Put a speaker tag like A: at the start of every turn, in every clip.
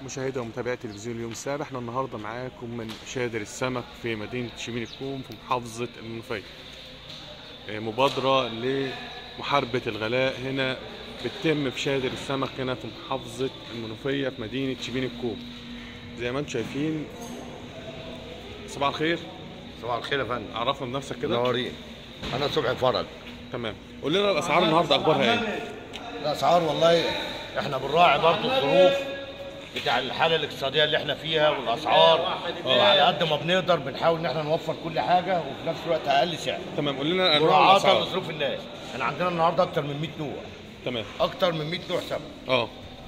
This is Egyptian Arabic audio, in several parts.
A: مشاهدة ومتابعي تلفزيون اليوم السابع احنا النهاردة معاكم من شادر السمك في مدينة شمين الكوم في محافظة المنوفية آه، مبادرة لمحاربة الغلاء هنا بتتم في شادر السمك هنا في محافظة المنوفية في مدينة شبين الكوم زي ما انتم شايفين صباح الخير
B: صباح الخير يا فندم
A: عرفنا بنفسك كده
B: نورين انا صبحي فرج
A: تمام قول لنا الاسعار النهارده اخبارها ايه
B: الاسعار والله احنا بنراعي برضو الظروف بتاع الحاله الاقتصاديه اللي احنا فيها والاسعار وعلى قد ما بنقدر بنحاول ان احنا نوفر كل حاجه وفي نفس الوقت اقل سعر
A: تمام قول لنا انواع
B: مراعاه
A: الاسعار
B: لظروف الناس احنا عندنا النهارده اكتر من 100 نوع
A: تمام
B: اكتر من 100 نوع سمك
A: اه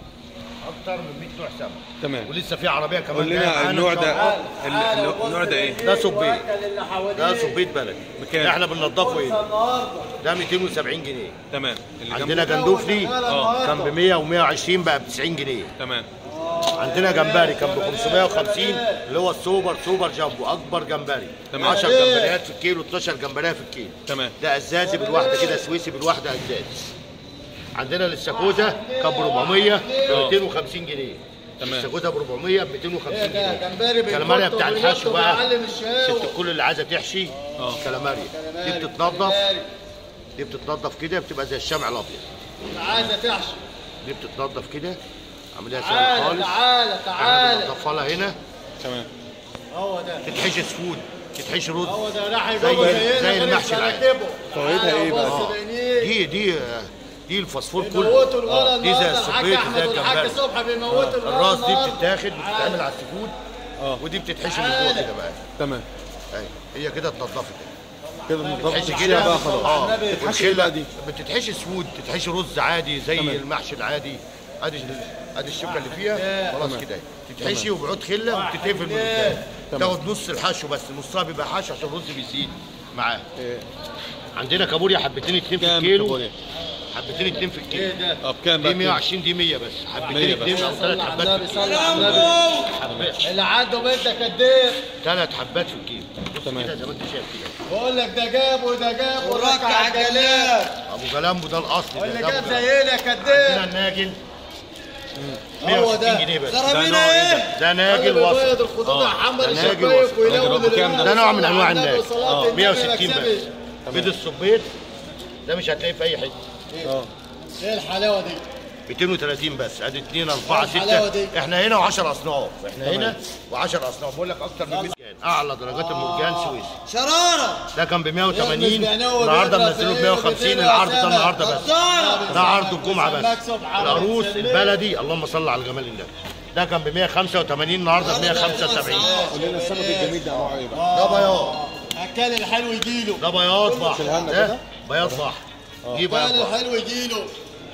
B: اكتر من 100 نوع سمك
A: تمام
B: ولسه في عربيه كمان
A: قول
B: جاية
A: لنا
B: معانا
A: النوع
B: إن شاء
A: ده
B: الله.
A: ال- ال- النوع ده ايه
B: ده سبيط ده سبيط بلدي
A: بكام؟
B: احنا بننضفه ايه ده 270 جنيه
A: تمام اللي
B: عندنا
A: جنبه؟
B: جندوفلي
A: اه
B: كان ب 100 و120 بقى ب 90 جنيه
A: تمام
B: عندنا جمبري كان ب 550 اللي هو السوبر سوبر جامبو اكبر جمبري
A: تمام.
B: 10 جمبريات في الكيلو 12 جمبريه في الكيلو
A: تمام
B: ده ازازي بالواحده كده سويسي بالواحده ازاز عندنا الاستاكوزا كان ب 400 ب
A: اه.
B: 250 جنيه
A: تمام.
B: الاستاكوزا ب 400 ب 250 جنيه كالماريا بتاع الحشو بقى ست الكل اللي عايزه تحشي
A: اه.
B: كالماريا دي بتتنضف دي بتتنضف كده بتبقى زي الشمع الابيض
C: عايزه تحشي
B: دي بتتنضف كده عمليه سهله
C: تعالى
B: خالص
C: تعالى
B: احنا
C: تعالى
B: بننضفها لها هنا
A: تمام
C: هو ده
B: تتحشي سفود تتحشي رز
C: هو ده راح
B: زي-
C: يجيبه زينا
B: زي
C: غير
B: المحشي العادي.
C: السلاكبه.
A: فوائدها ايه بقى؟
C: بص بعينيه.
B: دي دي دي الفوسفور
C: بيموتوا
B: كله
C: الولد
B: دي زي
C: النهارده الحاج
B: السبيط
C: احمد
B: زي
C: والحاج
B: الجمبري
C: صبحي بيموتوا الولد
B: الراس دي
C: النهارده.
B: بتتاخد بتتعمل على السفود
A: اه
B: ودي بتتحشي من جوه كده بقى
A: تمام
B: أهي. هي كده اتنضفت
A: كده نضفت
B: تتحشي
A: الشيء
B: كده
A: بقى خلاص
B: اه
A: تتحشي ايه بقى دي
B: بتتحشي سفود تتحشي رز عادي زي
A: تمام.
B: المحشي العادي ادي ادي الشبكه اللي فيها خلاص كده تتحشي وبعود خله وبتتقفل من قدام تاخد نص الحشو بس نصها بيبقى حشو عشان الرز بيزيد معاه
A: إيه،
B: عندنا كابوريا حبتين اتنين في
A: كام
B: الكيلو
A: كابوريا؟
B: حبتين اتنين في الكيلو
C: ايه ده
A: اه بكام
B: دي
A: بقى
B: 120 دي 100 بس
A: 100
B: حبتين
A: بس.
B: اتنين او ثلاث
C: صلى على
B: حبات
C: النبي
B: في
C: صلى
B: الكيلو
C: على النبي
B: حبات
C: اللي عنده بدك قد ايه
B: ثلاث حبات في الكيلو بص
A: تمام.
B: كده زي ما انت شايف كده
C: بقول لك ده جاب وده جاب وركع على الجلاب
B: ابو جلامبو ده الاصلي ده
C: واللي
B: ده
C: جاب
B: أبو جلامبو.
C: زينا قد
B: عندنا
C: ايه
B: الناجل
C: هو
B: 160
C: ده
B: جنيه بس
A: ده
C: زرابينا
A: نوع ايه
C: ايه
B: ده ناجل
C: اللي
B: وسط
C: بيبيض الخطوط
B: آه،
C: يحمر
B: ده ناجل
C: الشفايف
B: وسط.
C: ويلون
A: بكام ده؟
B: ده نوع من انواع الناجل
C: وصلاة النبي
B: 160
C: مكسبة.
B: بس بيض الصبيط ده مش هتلاقيه في اي حته
A: اه
C: ايه الحلاوه دي
B: 230 بس ادي 2 4
C: الحلاوة
B: 6
C: دي.
B: احنا هنا و10 اصناف احنا هنا و10 اصناف بقول لك اكتر من 100 اعلى درجات المرجان سويسري
C: شراره
B: ده كان ب 180
C: يغمز بعينه
B: النهارده
C: وبيضرب
B: منزلوه ب
C: فيه
B: 150
C: وبيطير
B: العرض ده
C: سمك.
B: النهارده بس
C: غدارة.
B: ده عرض الجمعه بس
C: مكسب عرض
B: العروس
C: سلمي.
B: البلدي اللهم صل على جمال النبي ده كان ب 185 النهارده ب 175
A: قول لنا السمك الجميل ده نوعه ايه بقى
B: ده بياض
C: اكل الحلو يجيله
B: ده بياض بحر
A: شيلهالنا
B: ده
A: كده.
B: بياض بحر دي بياض
C: اكل
B: بحر
C: الحلو يجيله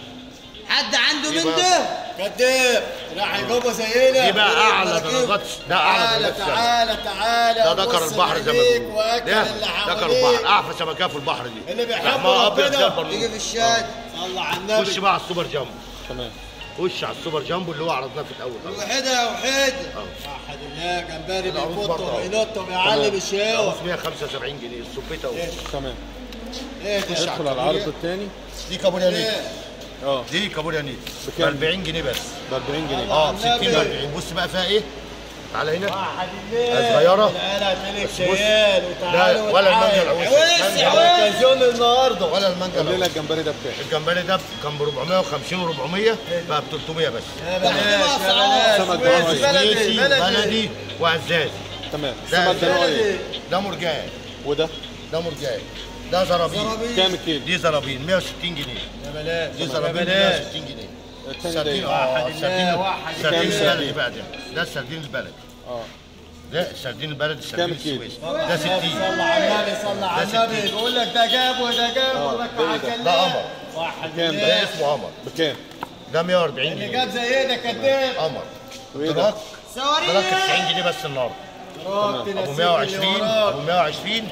C: حد عنده
B: دي
C: من
B: بقى-
C: ده كداب راح يجيبه زينا
B: دي بقى اعلى درجات ده اعلى
C: تعالى
B: درجات السمك
C: تعالى تعالى
B: ده ذكر
C: بص
B: البحر زي ما
C: بعينيك
B: بيقولوا
C: واكل
B: ده
C: اللي
B: ذكر
C: حواليك.
B: البحر اعفى سمكه في البحر دي
C: اللي بيحب
B: لحمها ابيض زي
C: ربنا
B: البرنامج
C: يجي في الشات صلى على النبي
B: خش بقى على السوبر جامبو
A: تمام
B: خش على السوبر جامبو اللي هو عرضناه في الاول خالص.
C: وحده يا وحيد واحد الله جمبري
B: العروس
C: بيفط
B: برضه.
C: وبينط وبيعلم الشاوة
B: العروس 175 جنيه السبيته اهو
A: تمام
C: ايه ده
A: ندخل على العرض الثاني
B: دي كابوريا نيت
C: ايه
A: اه
B: دي كابوريا نيت ب
A: بكام؟
B: 40 جنيه بس
A: ب 40 جنيه
B: اه ب 60
C: النبي.
B: ب 40 بص بقى فيها ايه تعالى هنا
C: واحد الله
B: صغيرة.
C: تعالى ملك
B: بص.
C: شيال وتعالى
B: لا، ولا المانجا العويسة.
C: وسع
B: المانجا
C: وكازيون النهارده
B: ولا المانجا
A: قول
B: لو.
A: لنا الجمبري ده بكام
B: الجمبري ده كان ب 450 و400 بقى ب 300 بس
C: يا بلاش يا
A: سمك
C: بلاش
A: ده
C: سويس
A: نوع إيه؟
C: بلدي
B: سويسي
C: بلدي
B: بلدي وعزازي
A: تمام
B: ده
A: السمك ده نوعه ايه
C: بلدي
B: ده مرجان
A: وده
B: ده مرجان ده زرابين
C: زرابين.
A: كام الكيلو
B: دي زرابين 160 جنيه
C: يا بلاش
B: دي
C: يا
B: زرابين ب
C: بلاش
B: 160 جنيه
A: الثاني ده
B: سردين
A: ايه
B: اه
C: واحد
B: السردين
C: الله، واحد
B: السردين
A: كام
B: البلدي
A: سردين؟
B: بقى ده ده السردين البلدي
A: اه
B: ده السردين البلدي السردين
A: الكيلو؟
B: السويسي ده 60
C: صلى على النبي صلى على
B: ده
C: النبي
B: 60.
C: بيقول لك ده جاب وده جاب
A: آه،
C: وركع
A: ده
C: على
A: ده.
C: الكلام
B: ده قمر.
C: واحد
A: كام ده؟
B: ده
C: الله.
B: اسمه قمر
A: بكام
B: ده 140
C: اللي
B: جنيه
C: جاب زي ده كداب
B: قمر
A: وايه ده
B: دراك
C: سواري
B: دراك 90 جنيه بس النهارده ابو 120 ابو 120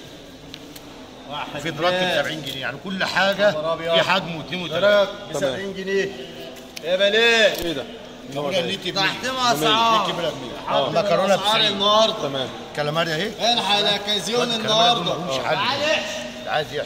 C: واحد
B: في دراك ب 70 جنيه يعني كل حاجه
C: خبر أبيض.
B: في حجم واثنين وثلاثه
C: دراك ب
A: تمام.
C: 70 جنيه يا بلاش
A: ايه ده نوع
B: كابوريا
A: ده إيه؟
B: ليتي
C: تحت
B: بليل
C: ما اسعار
B: ليتي بليل
A: آه.
B: مكرونه ب
C: اسعار
B: 90
C: النهارده
A: تمام
B: كلاماريا اهي
C: الحق الاكازيون
B: الكلاماريا دول
C: النهارده
B: ملهمش حل
C: تعال احشي
B: اللي عايز يحشي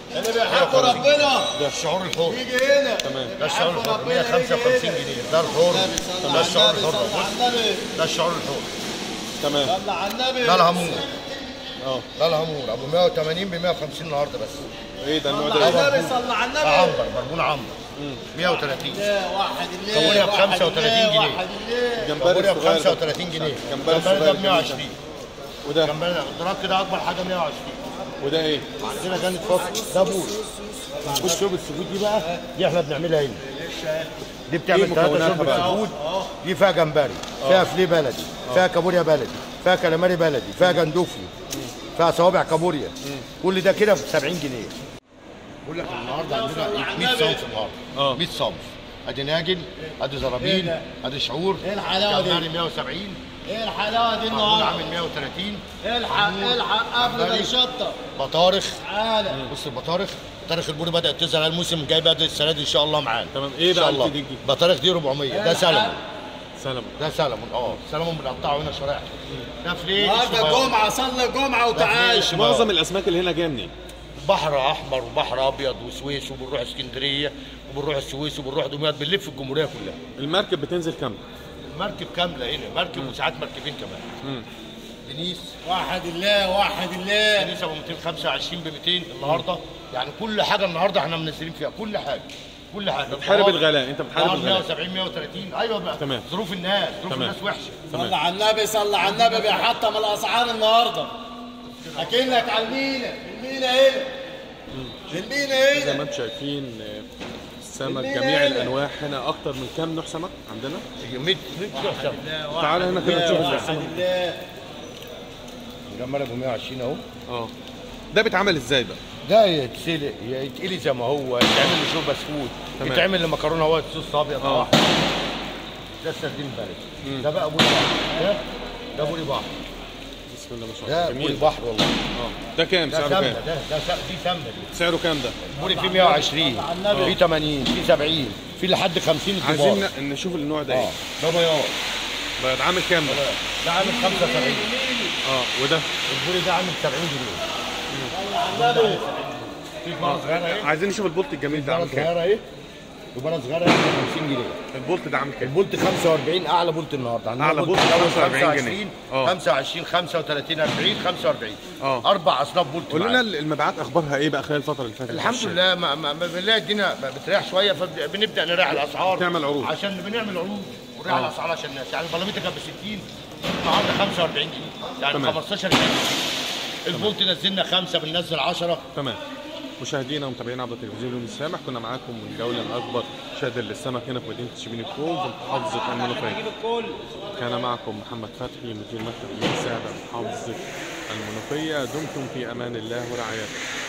C: اللي بيحب ربنا
B: ده الشعور الحر
C: يجي هنا
A: تمام
B: ده الشعور
C: بيحب
B: الحر
C: ربنا
B: 155
C: يجي هنا.
B: جنيه ده الحر
C: صلى
B: ده
C: على
B: الشعور
C: النبي
B: الحر
C: صلى على
B: بص
C: النبي
B: ده الشعور الحر
A: تمام
C: صلى على النبي
B: ده الهامور
A: اه
B: ده الهامور ابو 180 ب 150 النهارده بس
A: ايه ده النوع
C: صلى
A: ده
C: على
A: ايه؟
C: النبي صلى على
B: ده
C: النبي
B: عنبر بربون عنبر 130
C: الله واحد الله
B: كابوريا ب
C: واحد
B: 35
C: الله،
B: جنيه.
C: واحد الله
A: جمبري
B: كابوريا ب
A: الصغير ده.
B: 35 جنيه
A: جمبري
B: جمبري ده
A: الصغير
B: ب 120
A: وده
B: جمبري ده الدراك كده اكبر حاجه 120
A: وده ايه؟
B: عندنا جنة فصل ده بوز بص شوف السجود دي بقى دي احنا بنعملها هنا دي
A: إيه
B: بتعمل ثلاثة
A: مكوناتها
B: شرب
A: بقى؟
B: سجود دي فيها جمبري فيها فليه بلدي فيها كابوريا بلدي فيها كالاماري بلدي فيها جندوفلي فيها صوابع كابوريا كل ده كده ب 70 جنيه بقول لك النهارده عندنا 100 صنف النهارده
A: اه.
B: 100 صنف ادي ناجل ادي زرابين ادي شعور
C: إيه الحلاوة دي؟
B: جمبري 170
C: ايه الحلاوه دي
B: عمود
C: النهارده
B: عامل 130
C: الحق الحق قبل ما
B: جمبري.
C: يشطب
B: بطارخ
C: تعالى
B: بص البطارخ بطارخ البوري بدات تظهر الموسم الجاي بقى السنه دي ان شاء الله معانا
A: تمام. إيه
B: إن شاء
A: بقى
B: الله.
A: الجديد دي؟
B: بطارخ دي 400 ده سلمون
A: سلام
B: ده سلمون اه سلمون بنقطعه هنا شرايح ده فليك
C: النهارده
B: اسمه بياض.
C: جمعه صلي جمعه وتعالى
B: ماشي.
A: معظم الاسماك اللي هنا جايه منين؟
B: بحر احمر وبحر ابيض وسويس وبنروح اسكندريه وبنروح السويس وبنروح دمياط بنلف الجمهوريه كلها
A: المركب بتنزل كام؟
B: مركب كامله هنا مركب وساعات مركبين كمان
A: مم.
B: دنيس
C: واحد الله واحد الله
B: دنيس ابو 225 ب 200 النهارده يعني كل حاجه النهارده احنا منزلين فيها كل حاجه كل حاجه
A: بتحارب الغلاء انت بتحارب الغلاء
B: 170 130 ايوه بقى
A: تمام.
B: ظروف الناس ظروف
A: تمام.
B: الناس وحشه
C: صلى على النبي صلى على النبي بيحطم الاسعار النهارده اكنك على المينا المينا هنا المينا
A: زي ما
C: هنا
A: انتم شايفين آه، السمك
C: المينا
A: جميع
C: هنا.
A: الانواع هنا اكتر من كام نوع سمك عندنا؟
B: 100 100 سنه
A: تعال هنا كده نشوف
C: واحد
A: السمك
C: الله
B: جمال ابو 120 اهو
A: اه ده بيتعمل ازاي بقى؟
B: ده يتسلق يتقلي زي ما هو يتعمل له شوربه سكوت
A: تمام.
B: يتعمل لمكرونه هو صوص ابيض
A: اه.
B: واحد ده السردين بلدي ده بقى بوري بحر ده ده بوري بحر
A: بسم الله ما شاء
B: ده
A: الله
B: بوري
A: جميل
B: بحر والله
A: اه ده كام
B: ده
A: سعره
B: سمنه
A: كام؟
B: ده ده س- دي سمنه دي
A: سعره كام ده؟
B: بوري فيه 120 في 80 في 70 في لحد 50
A: عايزين
B: كبار
A: ن- نشوف النوع ده
B: اه
A: ايه؟
B: ده بياض
A: بقى عامل كام ده؟
B: ده عامل 75
A: اه وده
B: البوري ده عامل 70 جنيه في بره صغيره اهي
A: عايزين نشوف البولت الجميل ده
B: بره
A: عامل كام؟
B: صغيره اهي وبره صغيره اهي 50 جنيه
A: البولت ده عامل كام؟
B: البولت 45 اعلى بولت النهارده عندنا
A: أعلى بولت
B: الأول
A: 45 جنيه. اه.
B: 25 35 40 45
A: اه.
B: اربع اصناف بولت
A: قول لنا
B: معانا.
A: المبيعات اخبارها ايه بقى خلال الفتره اللي فاتت؟
B: الحمد لله ما, ما, ما بنلاقي الدنيا بتريح شويه فبنبدا نريح الاسعار
A: تعمل عروض.
B: عشان بنعمل عروض ونريح
A: اه.
B: الاسعار عشان الناس يعني البلاميطه كانت ب 60 النهارده 45 جنيه يعني
A: تمام.
B: 15 جنيه البولت نزلنا خمسه بننزل 10
A: تمام مشاهدينا ومتابعينا عبر التلفزيون اليوم السامح كنا معاكم من الجوله الاكبر شادر للسمك هنا في مدينه شبين الكوم في محافظه المنوفيه كان معكم محمد فتحي مدير مكتب السابع محافظه المنوفيه دمتم في امان الله ورعايته